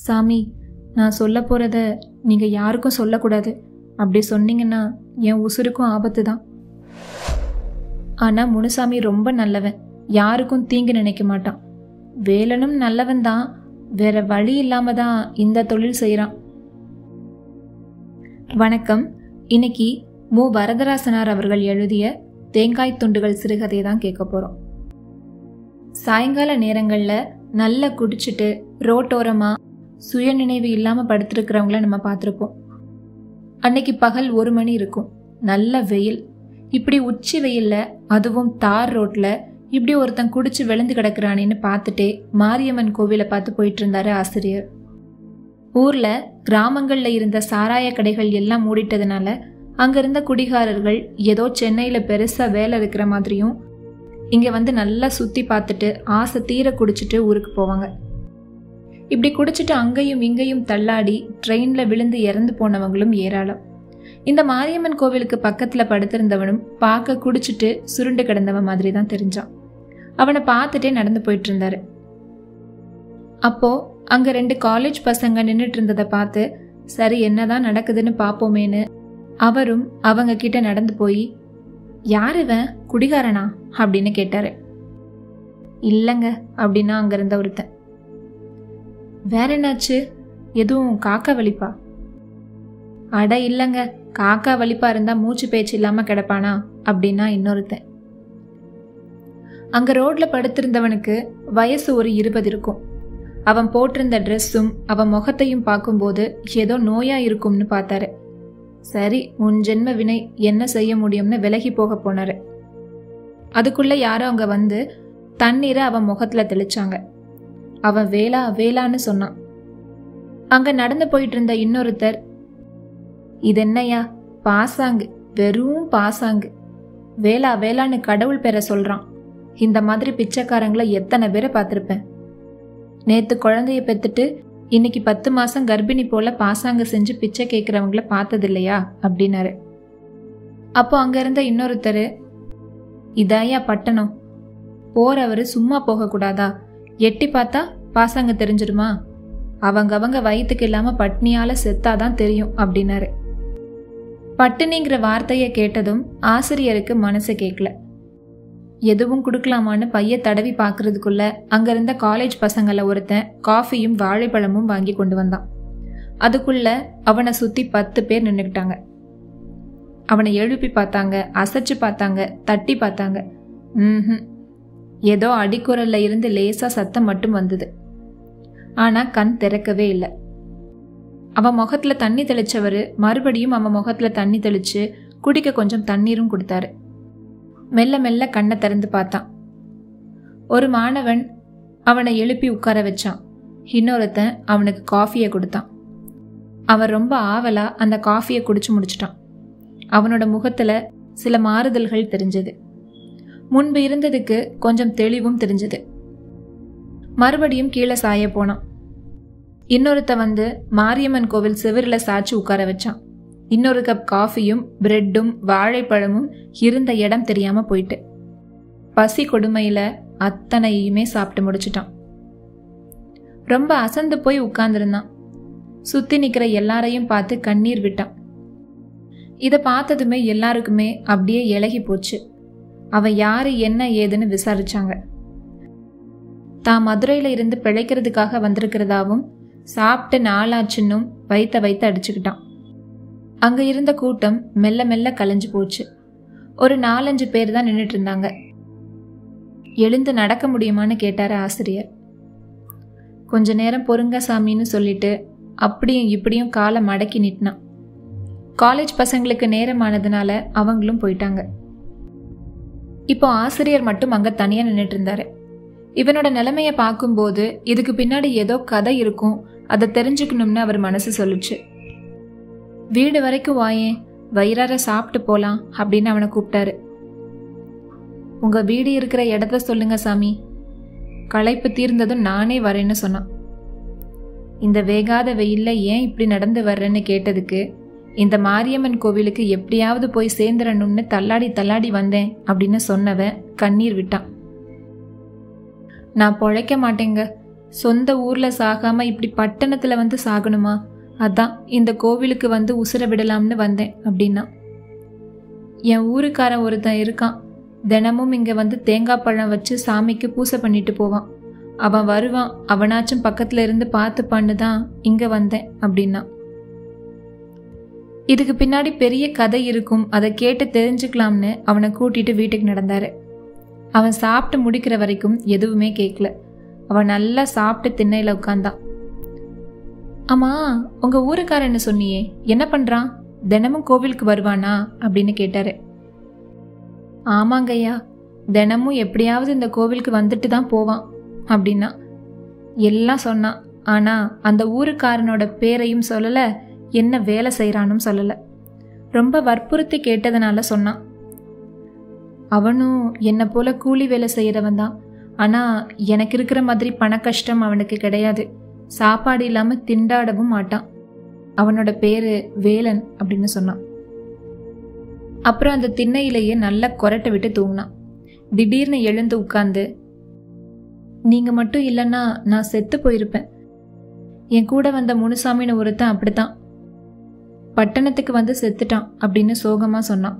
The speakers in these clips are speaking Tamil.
சாமி நான் சொல்ல போகிறத நீங்கள் யாருக்கும் சொல்லக்கூடாது அப்படி சொன்னீங்கன்னா என் உசுருக்கும் ஆபத்து தான் ஆனால் முனுசாமி ரொம்ப நல்லவன் யாருக்கும் தீங்கு நினைக்க மாட்டான் வேலனும் நல்லவன் தான் வேற வழி இல்லாம தான் இந்த தொழில் செய்கிறான் வணக்கம் இன்னைக்கு மு வரதராசனார் அவர்கள் எழுதிய தேங்காய் துண்டுகள் சிறுகதை தான் கேட்க போகிறோம் சாயங்கால நேரங்களில் நல்லா குடிச்சிட்டு ரோட்டோரமாக சுயநினைவு இல்லாமல் படுத்திருக்கிறவங்கள நம்ம பார்த்துருப்போம் அன்னைக்கு பகல் ஒரு மணி இருக்கும் நல்ல வெயில் இப்படி உச்சி வெயில்ல அதுவும் தார் ரோட்ல இப்படி ஒருத்தன் குடிச்சு விழுந்து கிடக்குறானேன்னு பார்த்துட்டே மாரியம்மன் கோவிலை பார்த்து போயிட்டு இருந்தாரு ஆசிரியர் ஊர்ல கிராமங்கள்ல இருந்த சாராய கடைகள் எல்லாம் மூடிட்டதுனால அங்க இருந்த குடிகாரர்கள் ஏதோ சென்னையில பெருசா வேலை இருக்கிற மாதிரியும் இங்க வந்து நல்லா சுத்தி பார்த்துட்டு ஆசை தீர குடிச்சிட்டு ஊருக்கு போவாங்க இப்படி குடிச்சிட்டு அங்கேயும் இங்கேயும் தள்ளாடி ட்ரெயின்ல விழுந்து இறந்து போனவங்களும் ஏராளம் இந்த மாரியம்மன் கோவிலுக்கு பக்கத்துல படுத்திருந்தவனும் பார்க்க குடிச்சிட்டு சுருண்டு கிடந்தவன் மாதிரி தான் தெரிஞ்சான் அவனை பார்த்துட்டே நடந்து போயிட்டு இருந்தாரு அப்போ அங்க ரெண்டு காலேஜ் பசங்க நின்றுட்டு இருந்ததை பார்த்து சரி என்னதான் நடக்குதுன்னு பார்ப்போமேன்னு அவரும் அவங்க கிட்ட நடந்து போய் யார் இவன் குடிகாரனா அப்படின்னு கேட்டாரு இல்லைங்க அப்படின்னா அங்க இருந்த ஒருத்தன் வேற என்னாச்சு எதுவும் காக்கா வலிப்பா அட இல்லைங்க காக்கா வலிப்பா இருந்தா மூச்சு பேச்சு இல்லாம கிடப்பானா அப்படின்னா இன்னொருத்தன் அங்க ரோட்ல படுத்திருந்தவனுக்கு வயசு ஒரு இருபது இருக்கும் அவன் போட்டிருந்த ட்ரெஸ்ஸும் அவன் முகத்தையும் பார்க்கும்போது ஏதோ நோயா இருக்கும்னு பார்த்தாரு சரி உன் ஜென்ம வினை என்ன செய்ய முடியும்னு விலகி போக போனாரு அதுக்குள்ள யாரோ அங்க வந்து தண்ணீரை அவன் முகத்துல தெளிச்சாங்க அவன் வேளா வேளான்னு சொன்னான் அங்க நடந்து போயிட்டு இருந்த இன்னொருத்தர் இது என்னையா பாசாங்கு வெறும் பாசாங்கு வேளா வேளான்னு கடவுள் பேரை சொல்றான் இந்த மாதிரி பிச்சைக்காரங்களை எத்தனை பேரை பார்த்துருப்பேன் நேத்து குழந்தைய பெத்துட்டு இன்னைக்கு பத்து மாசம் கர்ப்பிணி போல பாசாங்க செஞ்சு பிச்சை கேட்குறவங்கள பார்த்தது இல்லையா அப்படின்னாரு அப்போ அங்க இருந்த இன்னொருத்தர் இதாயா பட்டணம் போறவர் சும்மா போகக்கூடாதா எட்டி பார்த்தா பாசாங்க தெரிஞ்சிருமா அவங்க அவங்க வயிற்றுக்கு இல்லாம பட்னியால செத்தாதான் தெரியும் அப்படின்னாரு பட்டினிங்கிற வார்த்தையை கேட்டதும் ஆசிரியருக்கு மனசு கேட்கல எதுவும் கொடுக்கலாமான்னு பைய தடவி பார்க்கறதுக்குள்ள அங்க இருந்த காலேஜ் பசங்கள ஒருத்தன் காஃபியும் வாழைப்பழமும் வாங்கி கொண்டு வந்தான் அதுக்குள்ள அவனை சுத்தி பத்து பேர் நின்றுக்கிட்டாங்க அவனை எழுப்பி பார்த்தாங்க அசைச்சு பார்த்தாங்க தட்டி பார்த்தாங்க ம் ஏதோ அடிக்குரல்ல இருந்து லேசா சத்தம் மட்டும் வந்தது ஆனா கண் திறக்கவே இல்லை அவன் முகத்துல தண்ணி தெளிச்சவர் மறுபடியும் அவன் முகத்துல தண்ணி தெளிச்சு குடிக்க கொஞ்சம் தண்ணீரும் கொடுத்தாரு மெல்ல மெல்ல கண்ணை திறந்து பார்த்தான் ஒரு மாணவன் அவனை எழுப்பி உட்கார வச்சான் இன்னொருத்தன் அவனுக்கு காஃபியை கொடுத்தான் அவன் ரொம்ப ஆவலா அந்த காஃபியை குடிச்சு முடிச்சிட்டான் அவனோட முகத்துல சில மாறுதல்கள் தெரிஞ்சது முன்பு இருந்ததுக்கு கொஞ்சம் தெளிவும் தெரிஞ்சது மறுபடியும் கீழே சாய போனான் இன்னொருத்த வந்து மாரியம்மன் கோவில் செவிரில் சாச்சு உட்கார வச்சான் இன்னொரு கப் காஃபியும் பிரெட்டும் வாழைப்பழமும் இருந்த இடம் தெரியாம போயிட்டு பசி கொடுமையில அத்தனையுமே சாப்பிட்டு முடிச்சிட்டான் ரொம்ப அசந்து போய் உட்கார்ந்துருந்தான் சுத்தி நிக்கிற எல்லாரையும் பார்த்து கண்ணீர் விட்டான் இதை பார்த்ததுமே எல்லாருக்குமே அப்படியே இலகி போச்சு அவன் யாரு என்ன ஏதுன்னு விசாரிச்சாங்க தான் மதுரையில இருந்து பிழைக்கிறதுக்காக வந்திருக்கிறதாவும் சாப்பிட்டு நாளாச்சுன்னும் வைத்த வைத்து அடிச்சுக்கிட்டான் அங்க இருந்த கூட்டம் மெல்ல மெல்ல கலைஞ்சு போச்சு ஒரு நாலஞ்சு பேர் தான் நின்றுட்டு இருந்தாங்க எழுந்து நடக்க முடியுமான்னு கேட்டாரு ஆசிரியர் கொஞ்ச நேரம் பொறுங்க சாமின்னு சொல்லிட்டு அப்படியும் இப்படியும் காலை மடக்கி நிட்டினான் காலேஜ் பசங்களுக்கு நேரமானதுனால அவங்களும் போயிட்டாங்க இப்போ ஆசிரியர் மட்டும் அங்க தனியா நின்றுட்டு இருந்தாரு இவனோட நிலைமைய பார்க்கும்போது இதுக்கு பின்னாடி ஏதோ கதை இருக்கும் அதை தெரிஞ்சுக்கணும்னு அவர் மனசு சொல்லுச்சு வீடு வரைக்கும் வாயேன் வயிறார சாப்பிட்டு போலாம் அப்படின்னு அவனை கூப்பிட்டாரு உங்க வீடு இருக்கிற இடத்த சொல்லுங்க சாமி களைப்பு தீர்ந்ததும் நானே வரேன்னு சொன்னான் இந்த வேகாத வெயில்ல ஏன் இப்படி நடந்து வர்றேன்னு கேட்டதுக்கு இந்த மாரியம்மன் கோவிலுக்கு எப்படியாவது போய் சேர்ந்துடணும்னு தள்ளாடி தள்ளாடி வந்தேன் அப்படின்னு சொன்னவன் கண்ணீர் விட்டான் நான் பொழைக்க மாட்டேங்க சொந்த ஊர்ல சாகாம இப்படி பட்டணத்துல வந்து சாகணுமா அதான் இந்த கோவிலுக்கு வந்து உசுர விடலாம்னு வந்தேன் அப்படின்னா என் ஊருக்காரன் ஒருத்தன் இருக்கான் தினமும் இங்க வந்து தேங்காய் பழம் வச்சு சாமிக்கு பூசை பண்ணிட்டு போவான் அவன் வருவான் அவனாச்சும் பக்கத்துல இருந்து பார்த்து பண்ணுதான் இங்க வந்தேன் அப்படின்னா இதுக்கு பின்னாடி பெரிய கதை இருக்கும் அதை கேட்டு தெரிஞ்சுக்கலாம்னு அவனை கூட்டிட்டு வீட்டுக்கு நடந்தாரு அவன் சாப்பிட்டு முடிக்கிற வரைக்கும் எதுவுமே கேட்கல அவன் நல்லா சாப்பிட்டு திண்ணையில உட்கார்ந்தான் ஆமா உங்க ஊருக்காரன்னு சொன்னியே என்ன பண்றான் தினமும் கோவிலுக்கு வருவானா அப்படின்னு கேட்டாரு ஆமாங்கய்யா தினமும் எப்படியாவது இந்த கோவிலுக்கு வந்துட்டு தான் போவான் அப்படின்னா எல்லாம் சொன்னான் ஆனா அந்த ஊருக்காரனோட பேரையும் சொல்லல என்ன வேலை செய்கிறானும் சொல்லல ரொம்ப வற்புறுத்தி கேட்டதுனால சொன்னான் அவனும் என்னை போல கூலி வேலை செய்கிறவன் தான் ஆனால் எனக்கு இருக்கிற மாதிரி பண கஷ்டம் அவனுக்கு கிடையாது சாப்பாடு இல்லாமல் திண்டாடவும் மாட்டான் அவனோட பேரு வேலன் அப்படின்னு சொன்னான் அப்புறம் அந்த திண்ணையிலேயே நல்லா கொரட்டை விட்டு தூங்கினான் திடீர்னு எழுந்து உட்கார்ந்து நீங்க மட்டும் இல்லைன்னா நான் செத்து போயிருப்பேன் என் கூட வந்த முனுசாமின்னு ஒருத்தன் அப்படித்தான் பட்டணத்துக்கு வந்து செத்துட்டான் அப்படின்னு சோகமா சொன்னான்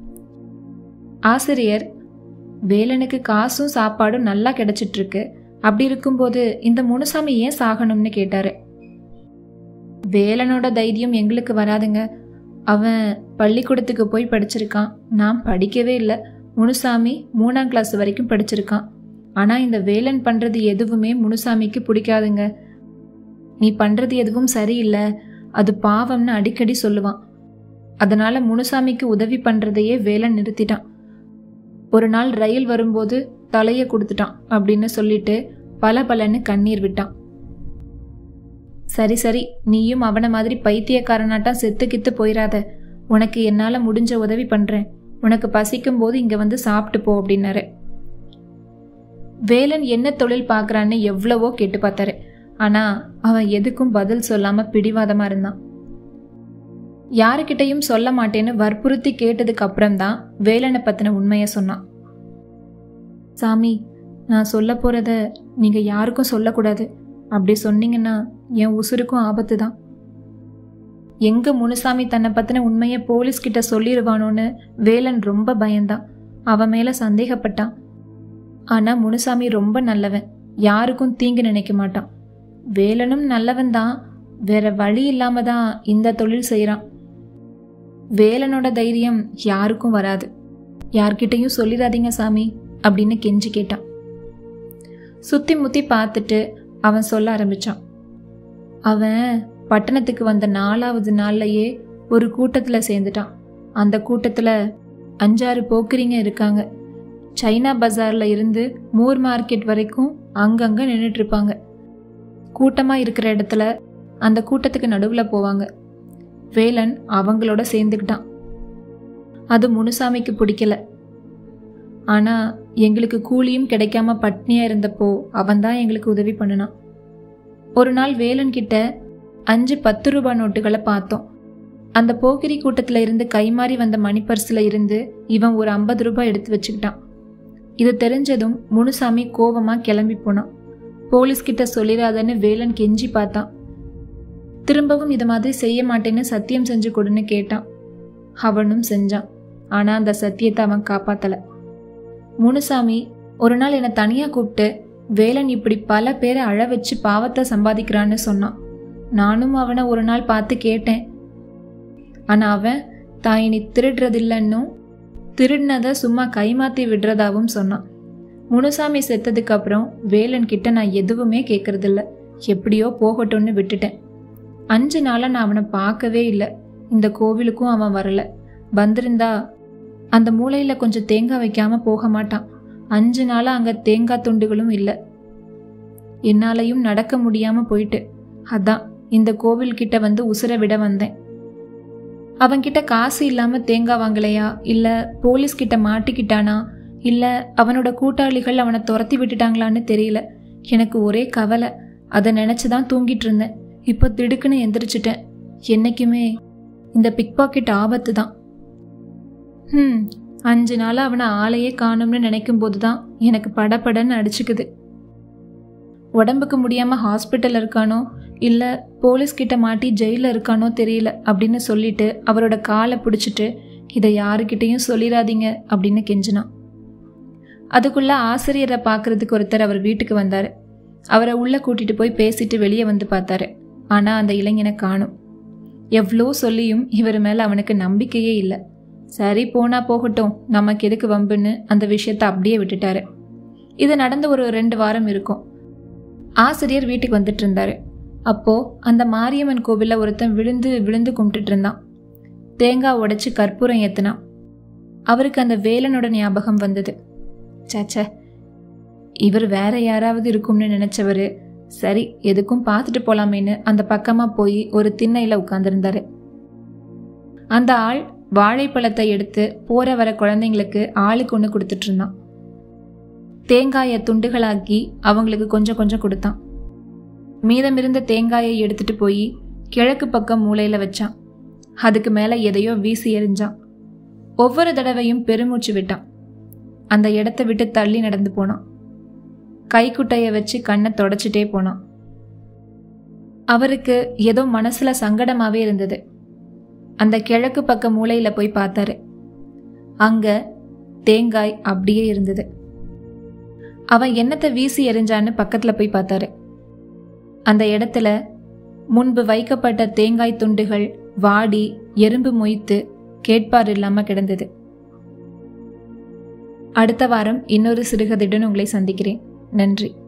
ஆசிரியர் வேலனுக்கு காசும் சாப்பாடும் நல்லா கிடைச்சிட்டு இருக்கு அப்படி இருக்கும்போது இந்த முனுசாமி ஏன் சாகணும்னு கேட்டாரு வேலனோட தைரியம் எங்களுக்கு வராதுங்க அவன் பள்ளிக்கூடத்துக்கு போய் படிச்சிருக்கான் நான் படிக்கவே இல்லை முனுசாமி மூணாம் கிளாஸ் வரைக்கும் படிச்சிருக்கான் ஆனா இந்த வேலன் பண்றது எதுவுமே முனுசாமிக்கு பிடிக்காதுங்க நீ பண்றது எதுவும் சரியில்லை அது பாவம்னு அடிக்கடி சொல்லுவான் அதனால முனுசாமிக்கு உதவி பண்றதையே வேலன் நிறுத்திட்டான் ஒரு நாள் ரயில் வரும்போது தலைய கொடுத்துட்டான் அப்படின்னு சொல்லிட்டு பல பலன்னு கண்ணீர் விட்டான் சரி சரி நீயும் அவன மாதிரி பைத்தியக்காரனாட்டம் செத்து கித்து போயிடாத உனக்கு என்னால முடிஞ்ச உதவி பண்றேன் உனக்கு பசிக்கும் போது இங்க வந்து சாப்பிட்டு போ அப்படின்னாரு வேலன் என்ன தொழில் பார்க்கறான்னு எவ்வளவோ கேட்டு பார்த்தாரு ஆனா அவன் எதுக்கும் பதில் சொல்லாம பிடிவாதமா இருந்தான் யாருக்கிட்டையும் சொல்ல மாட்டேன்னு வற்புறுத்தி கேட்டதுக்கு அப்புறம்தான் வேலனை பத்தின உண்மையை சொன்னான் சாமி நான் சொல்ல போறத நீங்க யாருக்கும் சொல்லக்கூடாது அப்படி சொன்னீங்கன்னா என் உசுருக்கும் ஆபத்து தான் எங்க முனுசாமி தன்னை பத்தின உண்மையை போலீஸ் கிட்ட சொல்லிடுவானோன்னு வேலன் ரொம்ப பயந்தான் அவன் மேல சந்தேகப்பட்டான் ஆனா முனுசாமி ரொம்ப நல்லவன் யாருக்கும் தீங்கு நினைக்க மாட்டான் வேலனும் நல்லவன் தான் வேற வழி இல்லாம தான் இந்த தொழில் செய்றான் வேலனோட தைரியம் யாருக்கும் வராது யார்கிட்டயும் சொல்லிடாதீங்க சாமி அப்படின்னு கெஞ்சி கேட்டான் சுத்தி முத்தி பார்த்துட்டு அவன் சொல்ல ஆரம்பிச்சான் அவன் பட்டணத்துக்கு வந்த நாலாவது நாள்லயே ஒரு கூட்டத்துல சேர்ந்துட்டான் அந்த கூட்டத்துல அஞ்சாறு போக்கிரிங்க இருக்காங்க சைனா பஜார்ல இருந்து மூர் மார்க்கெட் வரைக்கும் அங்கங்க நின்றுட்டு இருப்பாங்க கூட்டமா இருக்கிற இடத்துல அந்த கூட்டத்துக்கு நடுவுல போவாங்க வேலன் அவங்களோட சேர்ந்துக்கிட்டான் அது முனுசாமிக்கு பிடிக்கல ஆனா எங்களுக்கு கூலியும் கிடைக்காம பட்னியா இருந்தப்போ அவன்தான் எங்களுக்கு உதவி பண்ணினான் ஒரு நாள் வேலன் கிட்ட அஞ்சு பத்து ரூபாய் நோட்டுகளை பார்த்தோம் அந்த போக்கிரி கூட்டத்துல இருந்து கைமாறி வந்த மணி பர்ஸ்ல இருந்து இவன் ஒரு ஐம்பது ரூபாய் எடுத்து வச்சுக்கிட்டான் இது தெரிஞ்சதும் முனுசாமி கோவமா கிளம்பி போனான் போலீஸ் கிட்ட சொல்லிடாதன்னு வேலன் கெஞ்சி பார்த்தான் திரும்பவும் இது மாதிரி செய்ய மாட்டேன்னு சத்தியம் செஞ்சு கொடுன்னு கேட்டான் அவனும் செஞ்சான் ஆனா அந்த சத்தியத்தை அவன் காப்பாத்தல முனுசாமி ஒரு நாள் என்னை தனியா கூப்பிட்டு வேலன் இப்படி பல பேரை அழ வச்சு பாவத்தை சம்பாதிக்கிறான்னு சொன்னான் நானும் அவனை ஒரு நாள் பார்த்து கேட்டேன் ஆனா அவன் தான் இனி திருடுறதில்லைன்னும் திருடினதை சும்மா கைமாத்தி விடுறதாவும் சொன்னான் முனுசாமி செத்ததுக்கு அப்புறம் வேலன் கிட்ட நான் எதுவுமே கேட்கறதில்ல எப்படியோ போகட்டும்னு விட்டுட்டேன் அஞ்சு நாளா நான் அவனை பார்க்கவே இல்லை இந்த கோவிலுக்கும் அவன் வரல வந்திருந்தா அந்த மூலையில கொஞ்சம் தேங்காய் வைக்காம போக மாட்டான் அஞ்சு நாளா அங்க தேங்காய் துண்டுகளும் இல்லை என்னாலையும் நடக்க முடியாம போயிட்டு அதான் இந்த கோவில் கிட்ட வந்து உசுர விட வந்தேன் அவன்கிட்ட காசு இல்லாம தேங்காய் வாங்கலையா இல்ல போலீஸ் கிட்ட மாட்டிக்கிட்டானா இல்ல அவனோட கூட்டாளிகள் அவனை துரத்தி விட்டுட்டாங்களான்னு தெரியல எனக்கு ஒரே கவலை அதை நினைச்சுதான் தூங்கிட்டு இருந்தேன் இப்போ திடுக்குன்னு எந்திரிச்சிட்டேன் என்னைக்குமே இந்த பிக் பாக்கெட் ஆபத்து தான் ம் அஞ்சு நாள் அவனை ஆளையே காணும்னு நினைக்கும் போது தான் எனக்கு படபடன்னு அடிச்சுக்குது உடம்புக்கு முடியாம ஹாஸ்பிட்டல் இருக்கானோ இல்ல போலீஸ் கிட்ட மாட்டி ஜெயில இருக்கானோ தெரியல அப்படின்னு சொல்லிட்டு அவரோட காலை பிடிச்சிட்டு இதை யாருக்கிட்டையும் சொல்லிடாதீங்க அப்படின்னு கெஞ்சினான் அதுக்குள்ள ஆசிரியரை பார்க்கறதுக்கு ஒருத்தர் அவர் வீட்டுக்கு வந்தாரு அவரை உள்ள கூட்டிட்டு போய் பேசிட்டு வெளியே வந்து பார்த்தாரு ஆனா அந்த இளைஞனை காணும் எவ்வளோ சொல்லியும் இவர் மேல அவனுக்கு நம்பிக்கையே இல்லை சரி போனா போகட்டும் நமக்கு எதுக்கு வம்புன்னு அந்த விஷயத்த அப்படியே விட்டுட்டாரு இது நடந்து ஒரு ரெண்டு வாரம் இருக்கும் ஆசிரியர் வீட்டுக்கு வந்துட்டு இருந்தாரு அப்போ அந்த மாரியம்மன் கோவில்ல ஒருத்தன் விழுந்து விழுந்து கும்பிட்டுட்டு இருந்தான் தேங்காய் உடைச்சு கற்பூரம் ஏத்துனான் அவருக்கு அந்த வேலனோட ஞாபகம் வந்தது சேச்சே இவர் வேற யாராவது இருக்கும்னு நினைச்சவரு சரி எதுக்கும் பார்த்துட்டு போலாமேன்னு அந்த பக்கமா போய் ஒரு திண்ணையில உட்கார்ந்திருந்தாரு அந்த ஆள் வாழைப்பழத்தை எடுத்து போற வர குழந்தைங்களுக்கு ஆளுக்கு ஒன்று கொடுத்துட்டு இருந்தான் தேங்காயை துண்டுகளாக்கி அவங்களுக்கு கொஞ்சம் கொஞ்சம் கொடுத்தான் மீதமிருந்த தேங்காயை எடுத்துட்டு போய் கிழக்கு பக்கம் மூலையில வச்சான் அதுக்கு மேல எதையோ வீசி எறிஞ்சான் ஒவ்வொரு தடவையும் பெருமூச்சு விட்டான் அந்த இடத்த விட்டு தள்ளி நடந்து போனான் கைக்குட்டைய வச்சு கண்ணை தொடச்சிட்டே போனான் அவருக்கு ஏதோ மனசுல சங்கடமாவே இருந்தது அந்த கிழக்கு பக்க மூலையில போய் பார்த்தாரு அங்க தேங்காய் அப்படியே இருந்தது அவன் என்னத்தை வீசி எறிஞ்சான்னு பக்கத்துல போய் பார்த்தாரு அந்த இடத்துல முன்பு வைக்கப்பட்ட தேங்காய் துண்டுகள் வாடி எறும்பு மொய்த்து கேட்பார் இல்லாம கிடந்தது அடுத்த வாரம் இன்னொரு சிறுகதையுடன் உங்களை சந்திக்கிறேன் நன்றி